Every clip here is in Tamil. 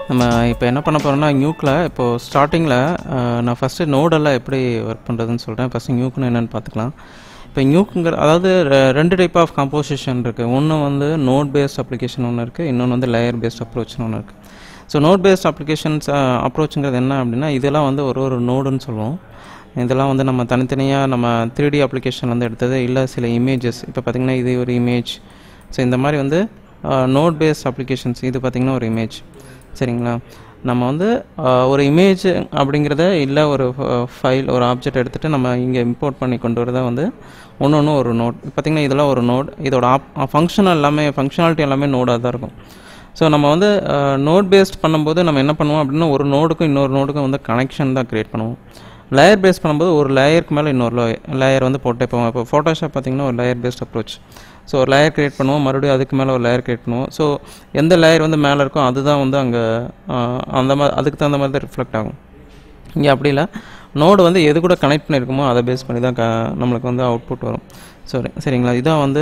நம்ம இப்போ என்ன பண்ண போகிறோம்னா நியூக்கில் இப்போது ஸ்டார்டிங்கில் நான் ஃபஸ்ட்டு நோடெல்லாம் எப்படி ஒர்க் பண்ணுறதுன்னு சொல்கிறேன் ஃபஸ்ட்டு நியூக்குன்னு என்னென்னு பார்த்துக்கலாம் இப்போ நியூக்குங்கிற அதாவது ரெ- ரெண்டு டைப் ஆஃப் கம்போசிஷன் இருக்குது ஒன்று வந்து நோட் பேஸ்ட் அப்ளிகேஷன் ஒன்று இருக்குது இன்னொன்று வந்து லேயர் பேஸ்ட் அப்ரோச்னு ஒன்று இருக்குது ஸோ நோட் பேஸ்ட் அப்ளிகேஷன்ஸ் அப்ரோச்சுங்கிறது என்ன அப்படின்னா இதெல்லாம் வந்து ஒரு ஒரு நோடுன்னு சொல்லுவோம் இதெல்லாம் வந்து நம்ம தனித்தனியாக நம்ம த்ரீ டி அப்ளிகேஷன் வந்து எடுத்தது இல்லை சில இமேஜஸ் இப்போ பார்த்திங்கன்னா இது ஒரு இமேஜ் ஸோ இந்த மாதிரி வந்து நோட் பேஸ்ட் அப்ளிகேஷன்ஸ் இது பார்த்திங்கன்னா ஒரு இமேஜ் சரிங்களா நம்ம வந்து ஆஹ், ஒரு இமேஜ் அப்படிங்கிறத இல்லை ஒரு ஃபைல் ஒரு ஆப்ஜெக்ட் எடுத்துகிட்டு நம்ம இங்கே இம்போர்ட் பண்ணி கொண்டு வரதை வந்து ஒன்று ஒன்று ஒரு நோட் பார்த்திங்கன்னா இதெல்லாம் ஒரு நோட் இதோட ஆப் ஃபங்க்ஷன் எல்லாமே ஃபங்க்ஷனாலிட்டி எல்லாமே நோடாக தான் இருக்கும் ஸோ நம்ம வந்து நோட் பேஸ்ட் பண்ணும்போது நம்ம என்ன பண்ணுவோம் அப்படின்னா ஒரு நோடுக்கும் இன்னொரு நோடுக்கும் வந்து கனெக்ஷன் தான் க்ரியேட் பண்ணுவோம் லேயர் பேஸ் பண்ணும்போது ஒரு லேயருக்கு மேலே இன்னொரு லேயர் வந்து போட்டே போவோம் இப்போ ஃபோட்டோஷாப் பார்த்திங்கன்னா ஒரு லேயர் பேஸ்ட் அப்ரோச் ஸோ ஒரு லேயர் க்ரியேட் பண்ணுவோம் மறுபடியும் அதுக்கு மேலே ஒரு லேயர் க்ரியேட் பண்ணுவோம் ஸோ எந்த லேயர் வந்து மேலே இருக்கோ அதுதான் வந்து அங்கே அந்த மாதிரி அதுக்கு தகுந்த மாதிரி தான் ரிஃப்ளெக்ட் ஆகும் இங்கே அப்படி இல்லை நோடு வந்து எது கூட கனெக்ட் பண்ணியிருக்குமோ அதை பேஸ் பண்ணி தான் க நம்மளுக்கு வந்து அவுட்புட் வரும் சரி சரிங்களா இதான் வந்து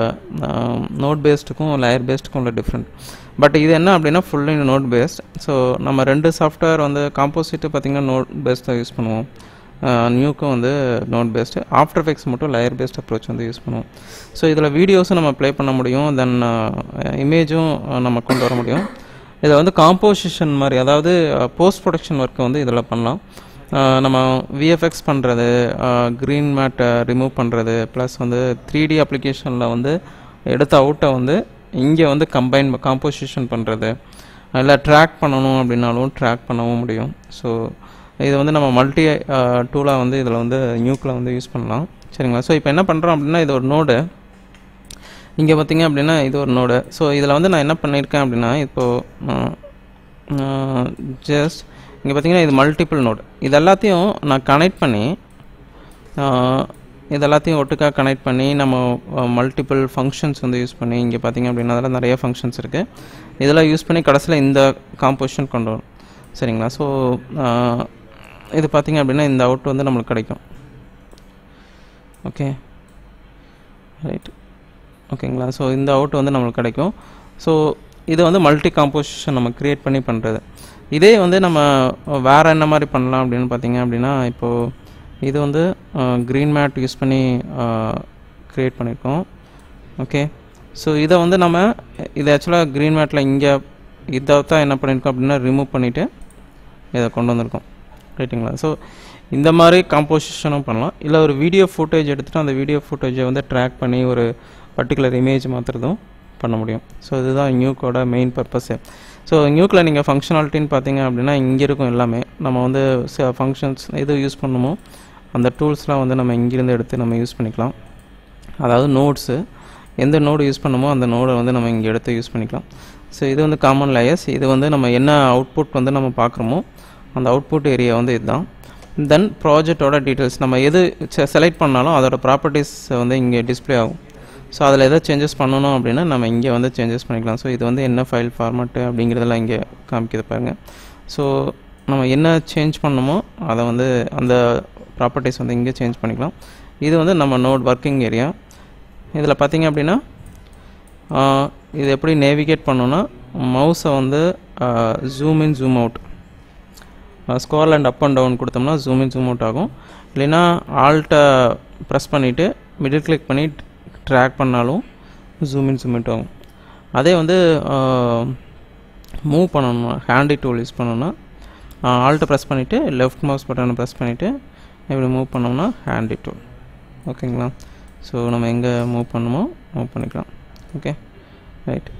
நோட் பேஸ்டுக்கும் லேயர் பேஸ்டுக்கும் உள்ள டிஃப்ரெண்ட் பட் இது என்ன அப்படின்னா ஃபுல்லி நோட் பேஸ்ட் ஸோ நம்ம ரெண்டு சாஃப்ட்வேர் வந்து காம்போசிட்டு பார்த்திங்கன்னா நோட் பேஸ்ட் தான் யூஸ் பண்ணுவோம் நியூக்கும் வந்து நோட் பேஸ்டு ஆஃப்டர் எஃபெக்ட்ஸ் மட்டும் லேயர் பேஸ்ட் அப்ரோச் வந்து யூஸ் பண்ணுவோம் ஸோ இதில் வீடியோஸும் நம்ம ப்ளே பண்ண முடியும் தென் இமேஜும் நம்ம கொண்டு வர முடியும் இதை வந்து காம்போசிஷன் மாதிரி அதாவது போஸ்ட் ப்ரொடக்ஷன் ஒர்க்கை வந்து இதில் பண்ணலாம் அஹ் நம்ம விஎஃப்எக்ஸ் பண்ணுறது க்ரீன் மேட்டை ரிமூவ் பண்ணுறது ப்ளஸ் வந்து த்ரீ டி அப்ளிகேஷனில் வந்து எடுத்த அவுட்டை வந்து இங்கே வந்து கம்பைன் காம்போசிஷன் பண்ணுறது இல்லை ட்ராக் பண்ணணும் அப்படின்னாலும் ட்ராக் பண்ணவும் முடியும் ஸோ இது வந்து நம்ம மல்டி டூலாக வந்து இதில் வந்து நியூக்கில் வந்து யூஸ் பண்ணலாம் சரிங்களா ஸோ இப்போ என்ன பண்ணுறோம் அப்படின்னா இது ஒரு நோடு இங்கே பார்த்தீங்க அப்படின்னா இது ஒரு நோடு ஸோ இதில் வந்து நான் என்ன பண்ணியிருக்கேன் அப்படின்னா இப்போது ஜஸ்ட் இங்கே பார்த்தீங்கன்னா இது மல்டிபிள் நோடு இது எல்லாத்தையும் நான் கனெக்ட் பண்ணி ஆஹ், இது எல்லாத்தையும் ஒட்டுக்கா கனெக்ட் பண்ணி நம்ம மல்டிபிள் ஃபங்க்ஷன்ஸ் வந்து யூஸ் பண்ணி இங்கே பார்த்தீங்க அப்படின்னா அதில் நிறைய ஃபங்க்ஷன்ஸ் இருக்குது இதெல்லாம் யூஸ் பண்ணி கடைசியில் இந்த காம்போசிஷன் கொண்டு வரும் சரிங்களா ஸோ இது பார்த்தீங்க அப்படின்னா இந்த அவுட் வந்து நம்மளுக்கு கிடைக்கும் ஓகே ரைட் ஓகேங்களா ஸோ இந்த அவுட் வந்து நம்மளுக்கு கிடைக்கும் ஸோ இது வந்து மல்டி காம்போசிஷன் நம்ம க்ரியேட் பண்ணி பண்ணுறது இதே வந்து நம்ம வேறு என்ன மாதிரி பண்ணலாம் அப்படின்னு பார்த்தீங்க அப்படின்னா இப்போது இது வந்து க்ரீன் மேட் யூஸ் பண்ணி க்ரியேட் பண்ணியிருக்கோம் ஓகே ஸோ இதை வந்து நம்ம இது ஆக்சுவலாக க்ரீன் மேட்டில் இங்கே இதை தான் என்ன பண்ணியிருக்கோம் அப்படின்னா ரிமூவ் பண்ணிவிட்டு இதை கொண்டு வந்திருக்கோம் ரைட்டுங்களா ஸோ இந்த மாதிரி காம்போசிஷனும் பண்ணலாம் இல்லை ஒரு வீடியோ ஃபுட்டேஜ் எடுத்துகிட்டு அந்த வீடியோ ஃபுட்டேஜை வந்து ட்ராக் பண்ணி ஒரு பர்டிகுலர் இமேஜ் மாற்றுறதும் பண்ண முடியும் ஸோ இதுதான் நியூக்கோட மெயின் பர்பஸே ஸோ நியூக்கில் நீங்கள் ஃபங்க்ஷனாலிட்டின்னு பார்த்தீங்க அப்படின்னா இங்கே இருக்கும் எல்லாமே நம்ம வந்து ஃபங்க்ஷன்ஸ் எது யூஸ் பண்ணுமோ அந்த டூல்ஸ்லாம் வந்து நம்ம இங்கிருந்து எடுத்து நம்ம யூஸ் பண்ணிக்கலாம் அதாவது நோட்ஸு எந்த நோடு யூஸ் பண்ணுமோ அந்த நோடை வந்து நம்ம இங்கே எடுத்து யூஸ் பண்ணிக்கலாம் ஸோ இது வந்து காமன் லேயர்ஸ் இது வந்து நம்ம என்ன அவுட்புட் வந்து நம்ம பார்க்குறோமோ அந்த அவுட்புட் ஏரியா வந்து இதுதான் தென் ப்ராஜெக்டோட டீட்டெயில்ஸ் நம்ம எது செலக்ட் பண்ணாலும் அதோட ப்ராப்பர்ட்டிஸ் வந்து இங்கே டிஸ்ப்ளே ஆகும் ஸோ அதில் எதாவது சேஞ்சஸ் பண்ணணும் அப்படின்னா நம்ம இங்கே வந்து சேஞ்சஸ் பண்ணிக்கலாம் ஸோ இது வந்து என்ன ஃபைல் ஃபார்மேட்டு அப்படிங்கிறதெல்லாம் இங்கே காமிக்குது பாருங்கள் ஸோ நம்ம என்ன சேஞ்ச் பண்ணணுமோ அதை வந்து அந்த ப்ராப்பர்ட்டிஸ் வந்து இங்கே சேஞ்ச் பண்ணிக்கலாம் இது வந்து நம்ம நோட் ஒர்க்கிங் ஏரியா இதில் பார்த்தீங்க அப்படின்னா ஆஹ், இது எப்படி நேவிகேட் பண்ணணும்னா மவுஸை வந்து zoom in zoom out scroll and up and down கொடுத்தோம்னா ஜூம் இன் ஜூம் அவுட் ஆகும் இல்லைன்னா ஆல்ட்டை ப்ரெஸ் பண்ணிவிட்டு மிடில் கிளிக் பண்ணி ட்ராக் பண்ணாலும் ஜூம் இன் ஜூம் அவுட் ஆகும் அதே வந்து மூவ் பண்ணணும்னா ஹேண்டி டூல் யூஸ் பண்ணணும்னா ஆல்ட்டை ப்ரெஸ் பண்ணிவிட்டு லெஃப்ட் மவுஸ் பட்டனை ப்ரெஸ் பண்ணிவிட்டு இப்படி மூவ் பண்ணோம்னா ஹேண்டி டூல் ஓகேங்களா ஸோ நம்ம எங்கே மூவ் பண்ணுமோ மூவ் பண்ணிக்கலாம் okay right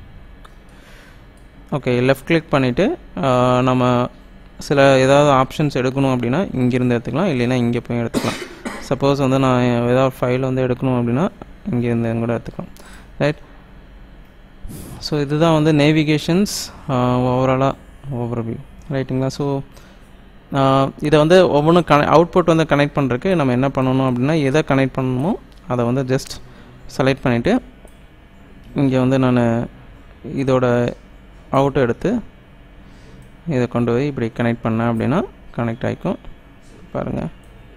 okay left click பண்ணிவிட்டு நம்ம சில ஏதாவது ஆப்ஷன்ஸ் எடுக்கணும் அப்படின்னா இங்கேருந்து எடுத்துக்கலாம் இல்லைன்னா இங்கே போய் எடுத்துக்கலாம் சப்போஸ் வந்து நான் ஏதாவது ஃபைல் வந்து எடுக்கணும் அப்படின்னா இங்கேருந்து கூட எடுத்துக்கலாம் ரைட் ஸோ இதுதான் வந்து நேவிகேஷன்ஸ் ஓவராலாக ஓவர் வியூ ரைட்டுங்களா ஸோ இதை வந்து ஒவ்வொன்றும் கன அவுட்புட் வந்து கனெக்ட் பண்ணுறதுக்கு நம்ம என்ன பண்ணணும் அப்படின்னா எதை கனெக்ட் பண்ணணுமோ அதை வந்து ஜஸ்ட் செலக்ட் பண்ணிவிட்டு இங்கே வந்து நான் இதோட அவுட்டை எடுத்து இதை கொண்டு போய் இப்படி கனெக்ட் பண்ணேன் அப்படின்னா கனெக்ட் ஆகிக்கும் பாருங்கள்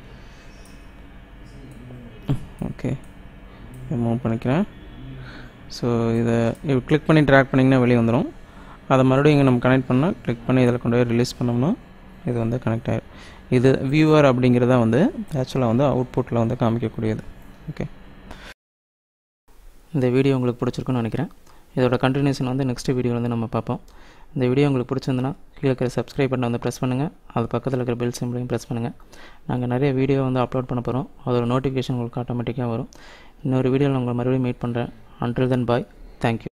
ஓகே மூவ் பண்ணிக்கிறேன் ஸோ இதை கிளிக் பண்ணி ட்ராக் பண்ணிங்கன்னா வெளியே வந்துடும் அதை மறுபடியும் இங்கே நம்ம கனெக்ட் பண்ணால் கிளிக் பண்ணி இதில் கொண்டு போய் ரிலீஸ் பண்ணோம்னா இது வந்து கனெக்ட் ஆகிடும் இது வியூவர் அப்படிங்கிறத வந்து ஆக்சுவலாக வந்து அவுட்புட்டில் வந்து காமிக்கக்கூடியது ஓகே இந்த வீடியோ உங்களுக்கு பிடிச்சிருக்குன்னு நினைக்கிறேன் இதோட கண்டினியூஷன் வந்து நெக்ஸ்ட் வீடியோ வந்து நம்ம பார்ப்போம் இந்த வீடியோ உங்களுக்கு பிடிச்சிருந்துன்னா கீழே இருக்கிற சப்ஸ்கிரைப் பட்டனை வந்து ப்ரெஸ் பண்ணுங்கள் அது பக்கத்தில் இருக்கிற பெல் சிம்பிளையும் ப்ரெஸ் பண்ணுங்கள் நாங்கள் நிறைய வீடியோ வந்து அப்லோட் பண்ண போகிறோம் அதோட நோட்டிஃபிகேஷன் உங்களுக்கு ஆட்டோமேட்டிக்காக வரும் இன்னொரு வீடியோவில் உங்களை மறுபடியும் மீட் பண்ணுறேன் அன்டில் தென் பாய் தேங்க்யூ